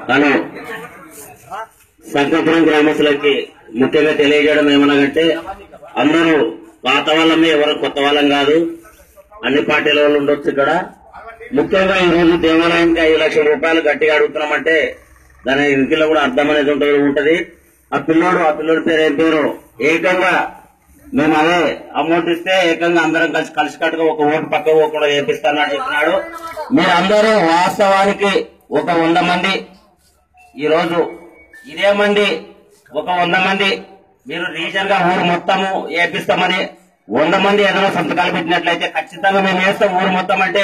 Hello సంకపురం గ్రామస్తులకి ముఖ్యంగా తెలియజేయడం ఏమనగంటే అందరూ పాత వాళ్ళమే ఎవరు కొత్త వాళ్ళం కాదు అన్ని పార్టీల వాళ్ళు ఉండొచ్చు ఇక్కడ ముఖ్యంగా ఈ రోజు దేవాలయానికి ఐదు లక్షల రూపాయలు గట్టిగా అడుగుతున్నామంటే దాని ఇంటిలో కూడా అర్థం అనేది ఉంటుంది ఉంటది ఆ పిల్లోడు ఆ పిల్లోడి పేరు ఏం పేరు ఏకంగా మేము అదే అమౌంట్ ఇస్తే ఏకంగా అందరం కలిసి కలిసికట్టుగా ఒక ఓటు పక్క పోకుండా వేపిస్తానని చెప్పినాడు మీరందరూ వాస్తవానికి ఒక వంద మంది ఈ రోజు ఇదే మంది ఒక వంద మంది మీరు రీజన్ గా ఊరు మొత్తము వేపిస్తామని వంద మంది ఏదైనా సంతకాలు పెట్టినట్లయితే ఖచ్చితంగా మేము వేస్తాం ఊరు మొత్తం అంటే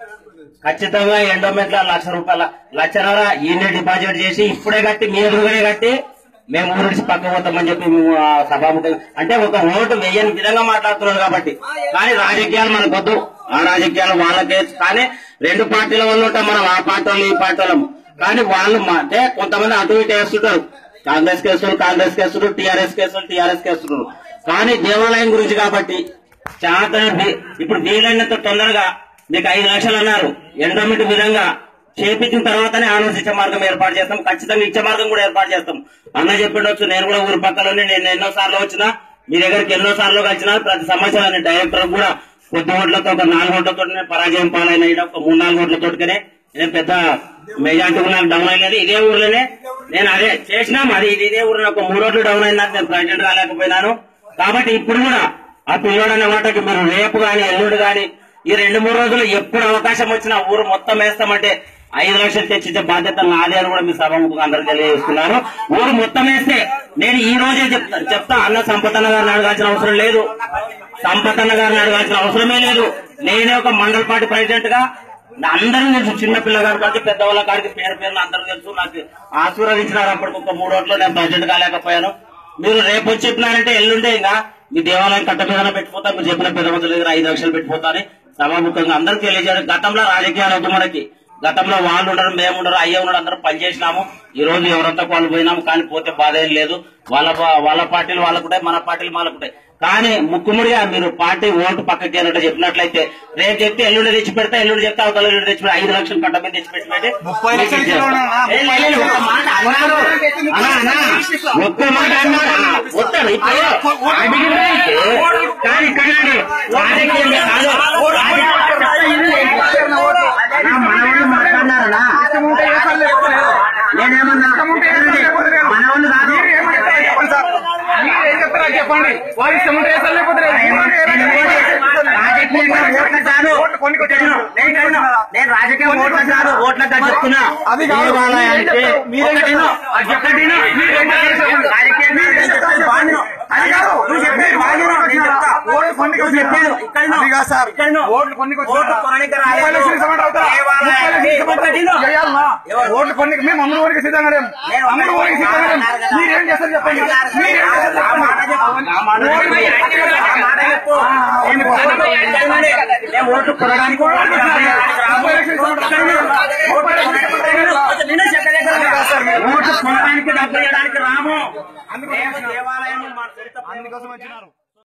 ఖచ్చితంగా ఎండోమెంట్ లక్ష రూపాయల లక్షన్నర ఈయన డిపాజిట్ చేసి ఇప్పుడే కట్టి మీ ఎదురుగానే కట్టి మేము ఊరు నుంచి పక్క పోతామని చెప్పి మేము ఆ సభాముఖంగా అంటే ఒక ఓటు వేయని విధంగా మాట్లాడుతున్నారు కాబట్టి కానీ రాజకీయాలు మనకు వద్దు ఆ రాజకీయాలు వాళ్ళకే కానీ రెండు పార్టీల వాళ్ళు ఉంటాం మనం ఆ పార్టీ వాళ్ళు ఈ పార్టీ వాళ్ళం కానీ వాళ్ళు మా- అంటే కొంతమంది అటు ఇటు వేస్తుంటారు కాంగ్రెస్ కేసులు కాంగ్రెస్ కేసులు టీఆర్ఎస్ కేసులు టీఆర్ఎస్ కేసులు కానీ దేవాలయం గురించి కాబట్టి చాలా ఇప్పుడు వీలైనంత తొందరగా మీకు ఐదు లక్షలు అన్నారు ఎండోమెంట్ విధంగా చేపించిన తర్వాతనే ఆలోచించే మార్గం ఏర్పాటు చేస్తాం ఖచ్చితంగా ఇచ్చే మార్గం కూడా ఏర్పాటు చేస్తాం అన్న చెప్పిండొచ్చు నేను కూడా ఊరి పక్కలోనే నేను ఎన్నో సార్లు వచ్చినా మీ దగ్గరికి ఎన్నో సార్లు కలిసిన ప్రతి సంవత్సరం డైరెక్టర్ కూడా కొద్ది ఓట్లతో ఒక నాలుగు ఓట్లతో పరాజయం పాలైన ఈడ ఒక మూడు నాలుగు ఓట్లతోటికనే నేను పెద్ద మెజార్టీ నాకు డౌన్ అయ్యేది ఇదే ఊర్లోనే నేను అదే చేసినాం అది ఇది ఇదే ఊర్లో ఒక మూడు ఓట్లు డౌన్ అయినా నేను ప్రెసిడెంట్ కాలేకపోయినాను కాబట్టి ఇప్పుడు కూడా ఆ పిల్లోడు అనే మాటకి మీరు రేపు గాని ఎల్లుండి గాని ఈ రెండు మూడు రోజులు ఎప్పుడు అవకాశం వచ్చినా ఊరు మొత్తం వేస్తామంటే ఐదు లక్షలు తెచ్చిచ్చే బాధ్యత నాదే అని కూడా మీ సభాముఖంగా అందరూ తెలియజేస్తున్నారు ఊరు మొత్తం వేస్తే నేను ఈ రోజే చెప్తా చెప్తా అన్న సంపతన్న గారిని అడగాల్సిన అవసరం లేదు సంపతన్న గారిని అడగాల్సిన అవసరమే లేదు నేనే ఒక మండల పార్టీ ప్రెసిడెంట్ గా అందరూ తెలుసు చిన్న పిల్లగాడి కాడికి పెద్దవాళ్ళ కాడికి పేరు పేరు అందరూ తెలుసు నాకు ఆశీర్వదించినారు అప్పటికి ఒక మూడు ఓట్లు నేను ప్రెసిడెంట్ కాలేకపోయాను మీరు రేపు వచ్చి చెప్పినారంటే ఎల్లుండే ఇంకా మీ దేవాలయం కట్ట మీద పెట్టిపోతా మీరు చెప్పిన పెద్ద మంత్రుల దగ్గర ఐదు లక్షలు పెట్టిపోతారని సభాముఖంగా అందరూ తెలియజేయడం గతంలో రాజకీయాలు వద్దు మనకి గతంలో వాళ్ళు ఉండరు మేము ఉండరు అయ్యే ఉండరు అందరూ పనిచేసినాము ఈ రోజు ఎవరంతా వాళ్ళు పోయినాము కానీ పోతే బాధ ఏం లేదు వాళ్ళ పా- వాళ్ళ పార్టీలు వాళ్ళకుంటాయి మన పార్టీలు మనకుంటాయి కానీ ముక్కుముడిగా మీరు పార్టీ ఓటు పక్కకి అన్నట్టు చెప్పినట్లయితే రేపు చెప్తే ఎల్లుండి తెచ్చి పెడతా ఎల్లుండి చెప్తే అవతల ఎల్లుండి తెచ్చి పెడతా ఐదు లక్షలు కట్ట మీద తెచ్చి పెట్టి పెట్టి ముప్పై లక్షలు ఇచ్చినా ఏ, లే, లే, ఒక్క మాట అన్నారు. అన్నా, అన్నా, ఒక్క మాట అన్నారు. వస్తాడు ఇప్పుడు అడిగితే కానీ ఇక్కడ రాజకీయంగా కాదు నా మనవాళ్ళు మాట్లాడినారనా నేనేమన్నా మనవాళ్ళు కాదు చెప్పండి వారి ఇష్టం ఉంటే వేస్తారు, లేకపోతే లేదు. రాజకీయంగా ఓట్ల కాదు నేను నేను రాజకీయ ఓట్ల కాదు ఓట్ల కాదు చెప్తున్నా అది కాదు. దేవాలయానికి మీరేం ఒకటిను, చెప్తారు? అది ఒకటిను. మీరేం చెప్తారు? రాజకీయంగా మీరేం చెప్తారు? బాధ్యత. అది కాదు నువ్వు చెప్పేది బాధ్యత, నేను చెప్తా. ఓట్లు కొన్నికి నువ్వు చెప్పేది ఇక్కడను. అది కాదు సార్. ఇక్కడను. ఓట్లు కొన్నికి వచ్చినా. ఓట్లు కొననీకి రాలేదు. ముప్పై లక్షలు ఇస్తామంటే అవుతారా? ముప్పై లక్షలు ఇస్తామంటే ఒకటిను. చేయాలనా? ఎవరు? ఓట్లు కొన్నికి మేము అమలు ఊరికి సిద్ధంగా లేము. నేను అమలు ఊరికి సిద్ధంగా లేము. మీరేం చేస్తారు చెప్పండి మీరేం చేస్తారు ఆ మాట చెప్పు. ఆ మాట చెప్పు. ఆ మాట చెప్పు. నేను ఓట్లు వేయడానికనే. నేను ఓట్లు కొనడానికి ఓట్లు ముప్పై లక్షలు ఇస్తామంటే ఓట్లు కొనడానికి నేనే చెప్పలేదు కదా. ఓట్లు కొనడానికి డబ్బు ఇవ్వడానికి రాము మేము దేవాలయం మా చరిత్ర అందుకోసం వచ్చినారు